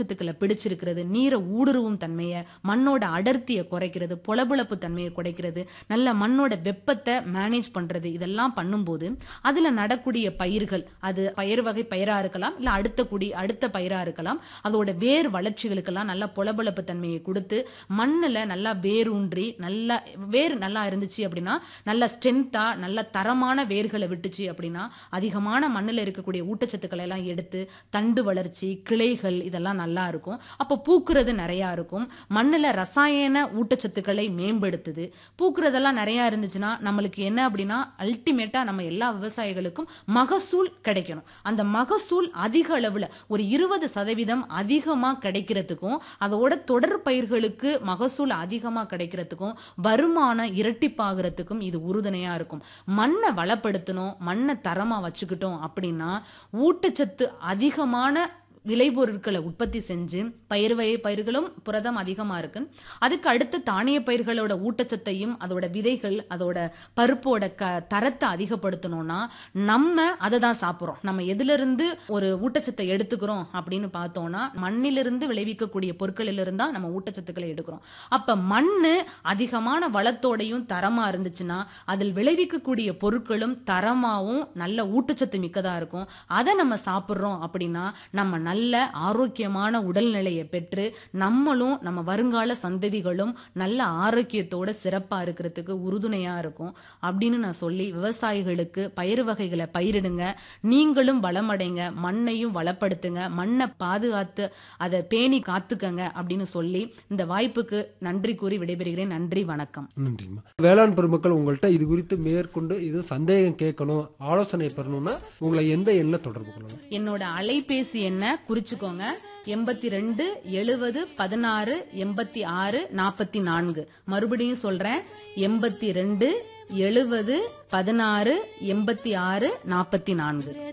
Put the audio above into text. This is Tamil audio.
ஊட்டச்சத்துக்களை பிடிச்சிருக்கிறது நீரை ஊடுருவும் தன்மையை மண்ணோட அடர்த்தியை குறைக்கிறது பொலபொலப்பு தன்மையை குறைக்கிறது நல்ல மண்ணோட வெப்பத்தை மேனேஜ் பண்றது இதெல்லாம் பண்ணும்போது அதுல நடக்கூடிய பயிர்கள் அது பயிர் வகை பயிரா இருக்கலாம் இல்ல அடுத்த குடி அடுத்த பயிரா இருக்கலாம் அதோட வேர் வளர்ச்சிகளுக்கெல்லாம் நல்ல பொலபொலப்பு தன்மையை கொடுத்து மண்ணுல நல்லா வேரூன்றி நல்லா வேர் நல்லா இருந்துச்சு அப்படின்னா நல்ல ஸ்ட்ரென்த்தா நல்ல தரமான வேர்களை விட்டுச்சு அப்படின்னா அதிகமான மண்ணுல இருக்கக்கூடிய ஊட்டச்சத்துக்களை எல்லாம் எடுத்து தண்டு வளர்ச்சி கிளைகள் இதெல்லாம் நல்லா இருக்கும் அப்போ பூக்குறது நிறைய இருக்கும் மண்ணுல ரசாயன ஊட்டச்சத்துக்களை மேம்படுத்துது பூக்குறதெல்லாம் நிறைய இருந்துச்சுன்னா நம்மளுக்கு என்ன அப்படின்னா அல்டிமேட்டா நம்ம எல்லா விவசாயிகளுக்கும் மகசூல் கிடைக்கணும் அந்த மகசூல் அதிக அளவுல ஒரு இருபது சதவீதம் அதிகமா கிடைக்கிறதுக்கும் அதோட தொடர் பயிர்களுக்கு மகசூல் அதிகமா கிடைக்கிறதுக்கும் வருமானம் இரட்டிப்பாகிறதுக்கும் இது உறுதுணையா இருக்கும் மண்ணை வளப்படுத்தணும் மண்ணை தரமா வச்சுக்கிட்டோம் அப்படின்னா ஊட்டச்சத்து அதிகமான விளைபொருட்களை உற்பத்தி செஞ்சு பயிர் வகை பயிர்களும் புரதம் அதிகமா இருக்கு அதுக்கு அடுத்து தானிய பயிர்களோட ஊட்டச்சத்தையும் அதோட விதைகள் அதோட பருப்போட க தரத்தை அதிகப்படுத்தணும்னா நம்ம அதை தான் சாப்பிட்றோம் நம்ம எதுல இருந்து ஒரு ஊட்டச்சத்தை எடுத்துக்கிறோம் அப்படின்னு பார்த்தோம்னா மண்ணிலிருந்து விளைவிக்கக்கூடிய பொருட்களிலிருந்து தான் நம்ம ஊட்டச்சத்துக்களை எடுக்கிறோம் அப்ப மண்ணு அதிகமான வளத்தோடையும் தரமா இருந்துச்சுன்னா அதில் விளைவிக்கக்கூடிய பொருட்களும் தரமாவும் நல்ல ஊட்டச்சத்து மிக்கதா இருக்கும் அதை நம்ம சாப்பிட்றோம் அப்படின்னா நம்ம நல்ல ஆரோக்கியமான உடல்நிலையை பெற்று நம்மளும் நம்ம வருங்கால சந்ததிகளும் நல்ல ஆரோக்கியத்தோட சிறப்பா இருக்கிறதுக்கு உறுதுணையா இருக்கும் அப்படின்னு நான் சொல்லி விவசாயிகளுக்கு பயிர் வகைகளை பயிரிடுங்க நீங்களும் வளமடைங்க மண்ணையும் வளப்படுத்துங்க மண்ணை பாதுகாத்து அதை பேணி காத்துக்கங்க அப்படின்னு சொல்லி இந்த வாய்ப்புக்கு நன்றி கூறி விடைபெறுகிறேன் நன்றி வணக்கம் நன்றிம்மா வேளாண் பெருமக்கள் உங்கள்கிட்ட இது குறித்து மேற்கொண்டு இது சந்தேகம் கேட்கணும் ஆலோசனை பெறணும்னா உங்களை எந்த எண்ணை தொடர்பு கொள்ளணும் என்னோட அலைபேசி என்ன குறிச்சுக்கோங்க எண்பத்தி ரெண்டு எழுவது பதினாறு எண்பத்தி ஆறு நாற்பத்தி நான்கு மறுபடியும் சொல்றேன் எண்பத்தி ரெண்டு எழுவது பதினாறு எண்பத்தி ஆறு நாற்பத்தி நான்கு